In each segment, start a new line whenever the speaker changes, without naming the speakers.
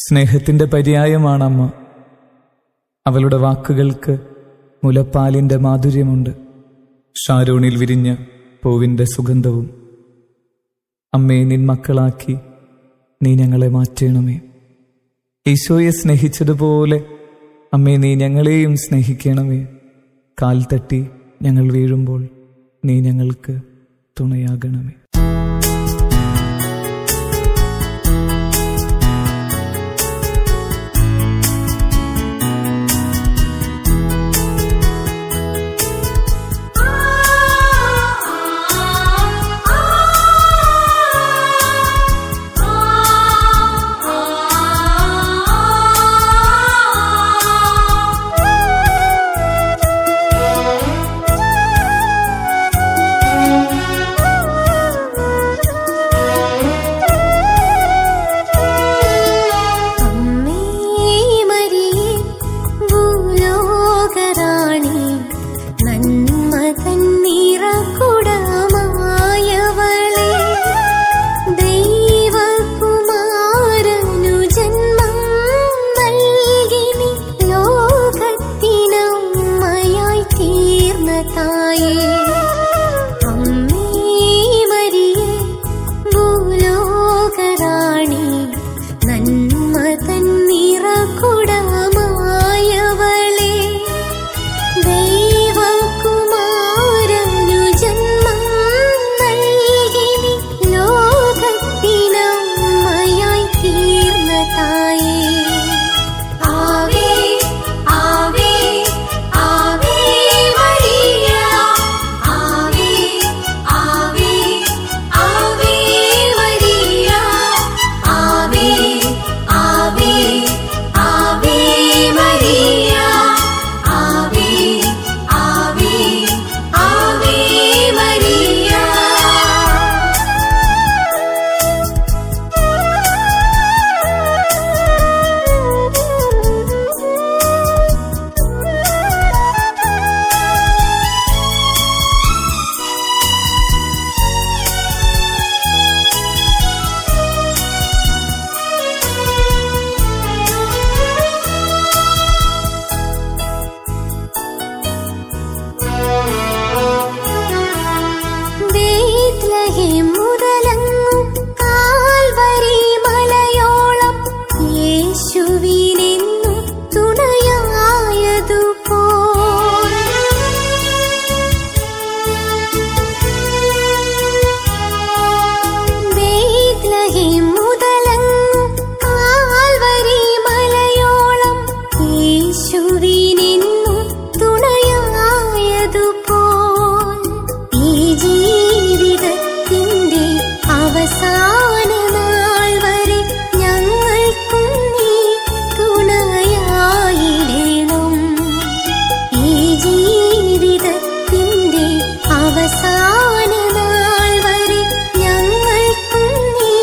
സ്നേഹത്തിന്റെ പര്യായമാണ് അമ്മ അവളുടെ വാക്കുകൾക്ക് മുലപ്പാലിന്റെ മാധുര്യമുണ്ട് ഷാരോണിൽ വിരിഞ്ഞ പൂവിന്റെ സുഗന്ധവും അമ്മേ നിൻ മക്കളാക്കി നീ ഞങ്ങളെ മാറ്റണമേ ഈശോയെ സ്നേഹിച്ചതുപോലെ അമ്മേ നീ ഞങ്ങളെയും സ്നേഹിക്കണമേ കാൽ തട്ടി ഞങ്ങൾ വീഴുമ്പോൾ നീ ഞങ്ങൾക്ക് തുണയാകണമേ
അമ്മേ മരിയേ ഭൂലോകറാണി നന്മ തന്നിറക്കുടമായവളെ ദൈവകുമാരനു ജന്മം നൽകി നീ ലോകത്തിനമ്മയായി തീർന്ന തായേ അമ്മേ മരിയേ ഭൂലോകറാണി നന്മ തന്നിറക്കുടമായവളെ ദൈവകുമാരനു ജന്മം നൽകി നീ ലോകത്തിനമ്മയായി തീർന്ന തായേ Ave Ave Ave Maria Ave Ave Ave Maria Ave Ave Ave Maria Ave Ave Ave Maria Bethlehem മുതലങ്ങും കാൽവരി മലയോളം യേശുവിനെന്നും തുണയായതുപോൽ ബേത്ലഹേം മുതലങ്ങും കാൽവരി മലയോളം യേശുവിനെന്നും തുണയായതുപോൽ ഈ ജീവിതത്തിന്റെ അവസാന നാൾ വരെ ഞങ്ങൾക്കും നീ തുണയായിടണം ഈ ജീവിതത്തിന്റെ അവസാന നാൾ വരെ ഞങ്ങൾക്കും നീ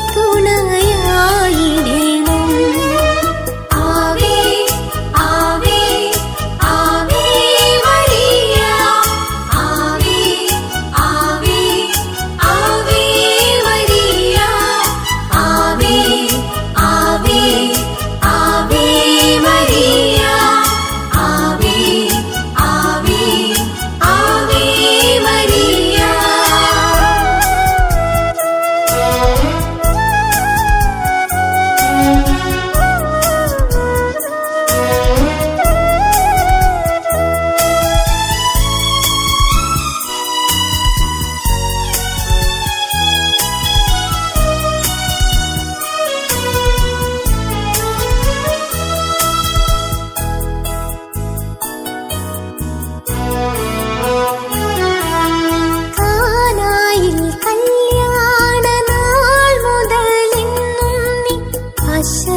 തുണയായിടണം Ave Ave Ave Maria Ave Ave Ave Maria Ave Ave Ave Maria Ave Ave Ave Maria കാനായിൽ കല്യാണ നാൾ മുതൽ ഇന്നും നീ